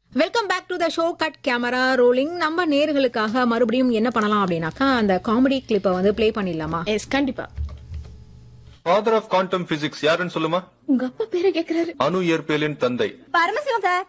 Welcome back to the show cut camera rolling நம்ம நேர்களுக்காக மறுபடியும் என்ன பண்ணலாம் அப்படின்னாக்கா அந்த காமெடி கிளிப்பை வந்து ப்ளே பண்ணிடலாமா எஸ் கண்டிப்பா ஃபாதர் ஆஃப் குவாண்டம் பிசிக்ஸ் யாருன்னு சொல்லுமா உங்க அப்பா பேரை கேக்குறாரு அணு இயற்பியலின் தந்தை பரமசிவம் சார்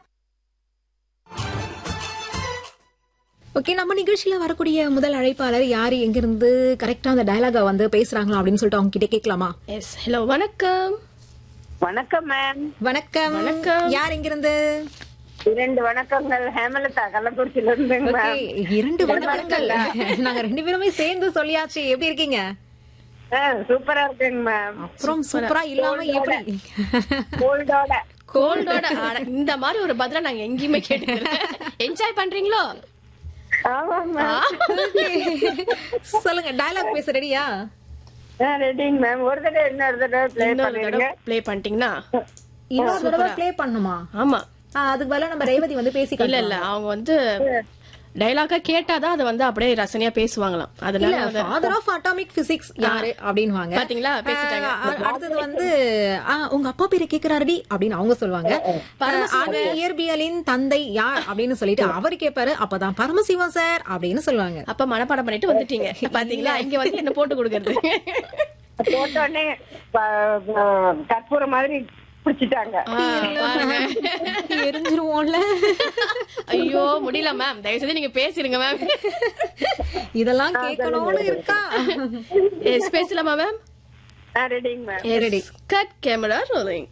ஓகே நம்ம நிகழ்ச்சியில வரக்கூடிய முதல் அழைப்பாளர் யாரு எங்கிருந்து கரெக்டா அந்த டயலாக வந்து பேசுறாங்களா அப்படின்னு சொல்லிட்டு அவங்க கிட்ட கேட்கலாமா எஸ் ஹலோ வணக்கம் வணக்கம் மேம் வணக்கம் வணக்கம். யார் எங்கிருந்து இரண்டு வணக்கங்கள் ஹேமலதா கள்ளக்குறிச்சியில இருந்துங்க ஓகே மேம் இரண்டு வணக்கங்கள் நாங்க ரெண்டு பேருமே சேர்ந்து சொல்லியாச்சு எப்படி இருக்கீங்க ஆ, சூப்பரா இருக்குங்க மேம் அப்புறம் சூப்பரா இல்லாம எப்படி கோல்டோட கோல்டோட இந்த மாதிரி ஒரு பதில நாங்க எங்கேயுமே கேட்டதில்ல என்ஜாய் பண்றீங்களோ ஆமாங்க மேம் சொல்லுங்க டயலாக் பேச ரெடியா ரெடிங்க மேம் ஒரு தடவை இன்னொரு தடவை ப்ளே இன்னொரு பண்ணிருங்க தடவை ப்ளே பண்ணிட்டீங்கன்னா இன்னொரு தடவை ப்ளே பண்ணுமா ஆமா ஆ, அதுக்கு பதிலா நம்ம ரேவதி வந்து பேசி இல்ல இல்ல அவங்க வந்து டைலாக்கா கேட்டாதான் அதை வந்து அப்படியே ரசனையா பேசுவாங்களாம் இல்ல அதனால வந்து- ஃபாதர் ஆஃப் அட்டாமிக் பிசிக்ஸ் யாரு அப்படின்வாங்க பாத்தீங்களா பேசிட்டாங்க ஆ, அ- அடுத்தது வந்து ஆ, உங்க அப்பா பேரு கேக்குறாருடி அப்படின்னு அவங்க சொல்லுவாங்க அணு இயற்பியலின் தந்தை யார் அப்படின்னு சொல்லிட்டு அவர் கேட்பாரு அப்பதான் பரமசிவம் சார் அப்படின்னு சொல்லுவாங்க அப்ப மனப்பாடம் பண்ணிட்டு வந்துட்டீங்க பாத்தீங்களா இங்க வந்து என்ன போட்டு கொடுக்கறது போட்டோடனே ப- ப- கற்பூரம் மாதிரி பிடிச்சிட்டாங்க ஆ, பாருங்க. எரிஞ்சிருவோம்ல ஐயோ முடியல மேம் தயவு செஞ்சு நீங்க பேசிருங்க மேம் இதெல்லாம் கேட்கணும்னு இருக்கா எஸ் பேசலாமா மேம் ரெடிங்க ma'am Ready. Cut camera rolling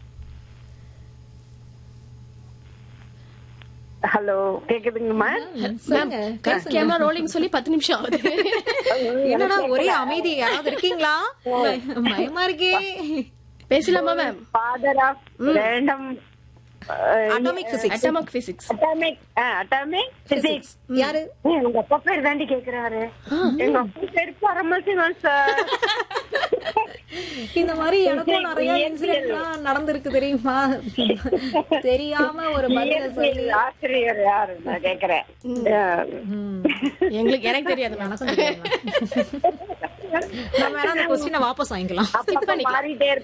hello கேக்குதுங்க மேம் சொல்லுங்க கட் கேமரா ரோலிங் சொல்லி பத்து நிமிஷம் ஆகுது என்னடா ஒரே அமைதி யாராவது இருக்கீங்களா பயமா இருக்கே பேசலாமா ma'am father of random atomic physics atomic physics atomic atomic physics யாரு உங்க அப்பா பேர் தாண்டி கேக்குறாரு எங்க அப்பா பேர் பரமசிவன் சார் இந்த மாதிரி எனக்கும் நிறைய இன்சிடென்ட்லாம் நடந்திருக்கு தெரியுமா தெரியாம ஒரு பதில சொல்லி ஆசிரியர் யாரு நான் கேக்குறேன் ம், எங்களுக்கு எனக்கு தெரியாது மேம் எனக்கும் தெரியும். நம்ம வேணா அந்த கொஸ்டினை வாபஸ் வாங்கிக்கலாம் அப்பப்ப மாறிட்டே இருப்பேன்